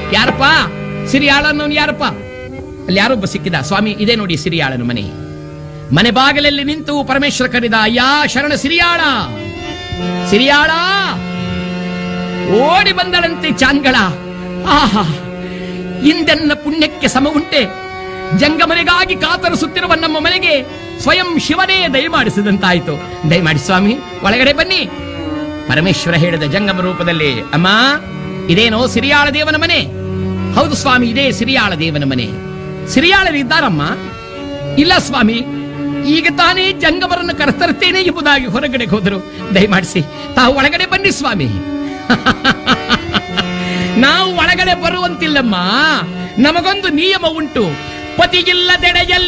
ಯಾರಪ್ಪ ಸಿರಿಯಾಳನ್ನವನು ಯಾರಪ್ಪ ಅಲ್ಲಿ ಯಾರೊಬ್ಬ ಸಿಕ್ಕಿದ ಸ್ವಾಮಿ ಇದೇ ನೋಡಿ ಸಿರಿಯಾಳನ ಮನೆ ಮನೆ ಬಾಗಿಲಲ್ಲಿ ನಿಂತು ಪರಮೇಶ್ವರ ಕರೆದ ಅಯ್ಯ ಶರಣ ಸಿರಿಯಾಳ ಸಿರಿಯಾಳ ಓಡಿ ಬಂದಳಂತೆ ಚಾಂಗಳ ಆಹಾ ಇಂದೆನ್ನ ಪುಣ್ಯಕ್ಕೆ ಸಮ ಉಂಟೆ ಜಂಗಮನೆಗಾಗಿ ಕಾತರಿಸುತ್ತಿರುವ ನಮ್ಮ ಮನೆಗೆ ಸ್ವಯಂ ಶಿವನೇ ದಯಮಾಡಿಸಿದಂತಾಯಿತು ದಯಮಾಡಿ ಸ್ವಾಮಿ ಒಳಗಡೆ ಬನ್ನಿ ಪರಮೇಶ್ವರ ಹೇಳಿದ ಜಂಗಮ ರೂಪದಲ್ಲಿ ಅಮ್ಮ ಇದೇನೋ ಸಿರಿಯಾಳ ದೇವನ ಮನೆ ಹೌದು ಸ್ವಾಮಿ ಇದೇ ಸಿರಿಯಾಳ ದೇವನ ಮನೆ ಸಿರಿಯಾಳರಿದ್ದಾರಮ್ಮ ಇಲ್ಲ ಸ್ವಾಮಿ ಈಗ ತಾನೇ ಜಂಗಮರನ್ನು ಕರೆತರುತ್ತೇನೆ ಎಂಬುದಾಗಿ ಹೊರಗಡೆ ಹೋದರು ದಯಮಾಡಿಸಿ ತಾವು ಒಳಗಡೆ ಬನ್ನಿ ಸ್ವಾಮಿ ನಾವು ಒಳಗಡೆ ಬರುವಂತಿಲ್ಲಮ್ಮ ನಮಗೊಂದು ನಿಯಮ ಉಂಟು ಪತಿಗಿಲ್ಲದೆಡೆಯಲ್ಲಿ